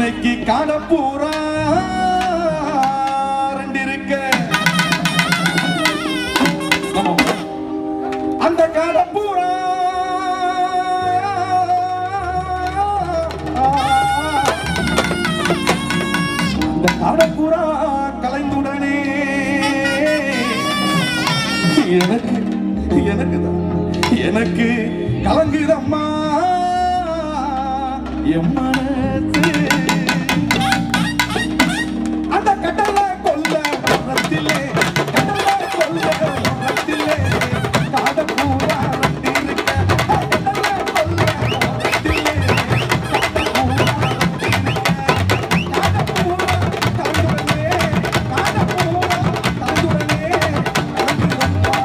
இன்னைக்கு காணப்பூரா ரெண்டு இருக்க ஆமாம். அந்த காணப்பூரா அந்த காணப்பூரா கலைந்துடனே எனக்கு எனக்கு தான் எனக்கு கலங்குதம்மா என் மனசு அந்த கடல கொல்ல மரத்திலே கடல கொல்ல மரத்திலே காத பூரா இருக்க கடல கொல்ல மரத்திலே காத பூரா கலந்துடனே காத பூரா கலந்துடனே கலந்துதம்மா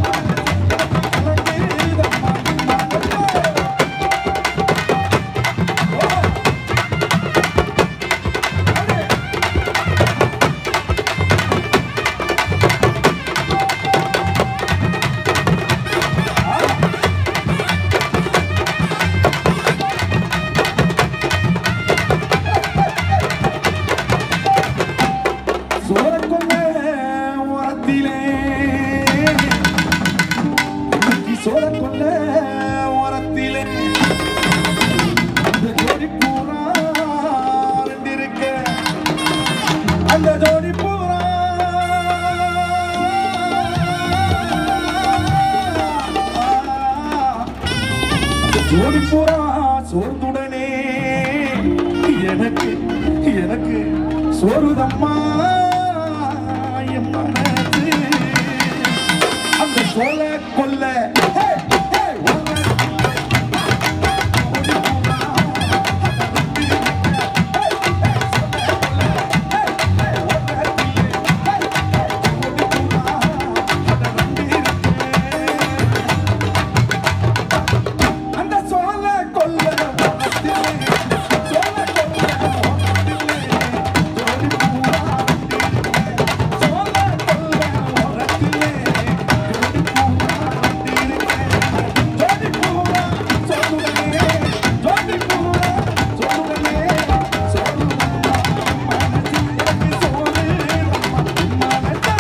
கலங்குதம்மா சோரக்கொல்ல ஓரத்திலே இன்னைக்கு சோரக்கொல்ல ஓரத்திலே அந்த ஜோடி பூரா ரெண்டு இருக்க அந்த ஜோடி பூரா ஜோடி பூரா சோர்ந்துடனே எனக்கு எனக்கு சோறுதம்மா என் மனசு அந்த சோல கொல்ல ஹே, ஹே, உலகத்திலே அந்த சோல கொல்ல மரத்திலே, சோல கொல்ல மரத்திலே, ஜோடி பூரா வந்திருக்கே. சோல கொல்ல மரத்திலே, ஜோடி பூரா வந்திருக்கே. ஜோடி பூரா சொல்லுடனே, ஜோடி பூரா சொல்லுடனே, சொல்லுடம்மா மனசு எனக்கு சொல்லுடம்மா மனசே.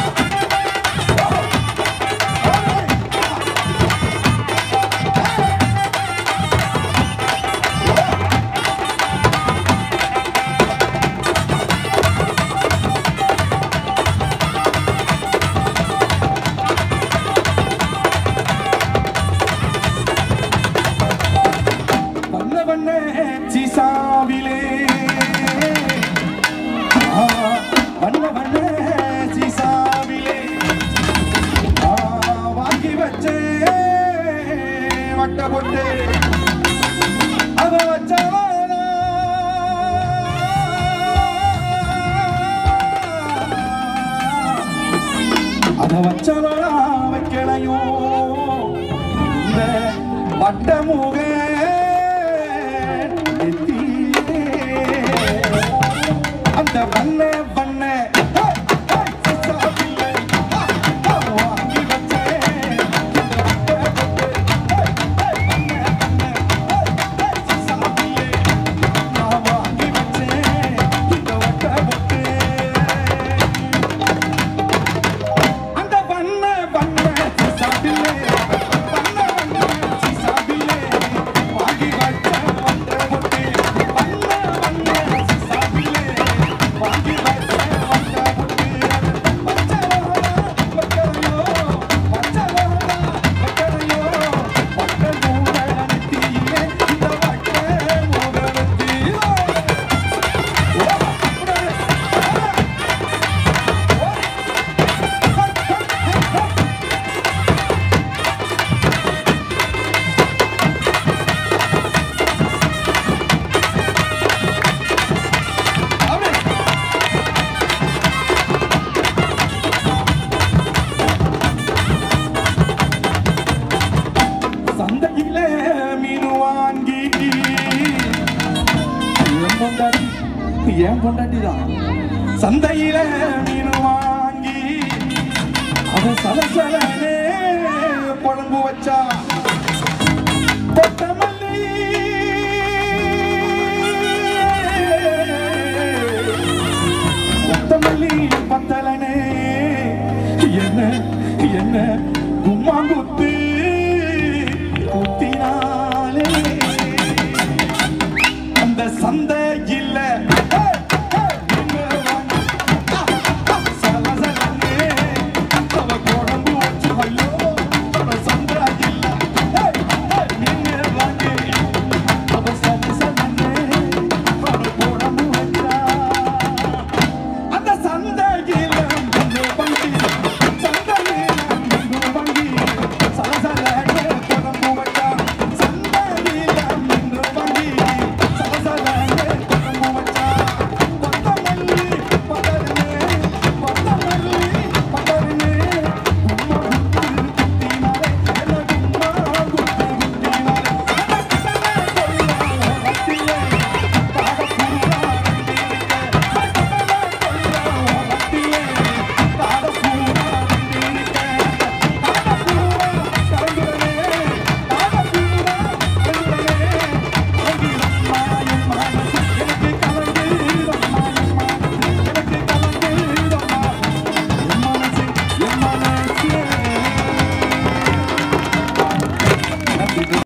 வண்ண வண்ண சீசாவிலே ஆ, வண்ண வண்ண சீசாவிலே ஆ, வாங்கி வச்சே வட்ட பொட்டு அத வச்சவானா அத வச்சவளா வைக்கலையும் இந்த வட்டமுக நெத்தியிலே அந்த வண்ண வண்ண ஹே, ஹே, சிசாவிலே, ஆ, ஆ, வாங்கி வச்சேன் இந்த வட்ட பொட்டு. ஹே, ஹே, வண்ண வண்ண, ஹே, ஹே, சிசாவிலே, நான் வாங்கி வச்சேன் இந்த வட்ட பொட்டு. அந்த வண்ண வண்ண சிசாபிலே வண்ண வண்ண சிசாபிலே வாங்கி வச்ச வட்ட பொட்டு வண்ண வண்ண சிசாபிலே வாங்கி வச்ச வட்ட பொட்டு பச்சவரா பக்கரையோ பச்சவரா பக்கரையோ வட்ட மூடனத்திலே இந்த வட்ட மூடனத்திலே ஓ அப்படியே சந்தையிலே மீன் வாங்கி என் பொண்டாட்டி என் பொண்டாட்டி தான் சந்தையில மீன் வாங்கி அவன் சலசலனே குழம்பு வச்சா கொத்தமல்லி கும்மாங்குத்து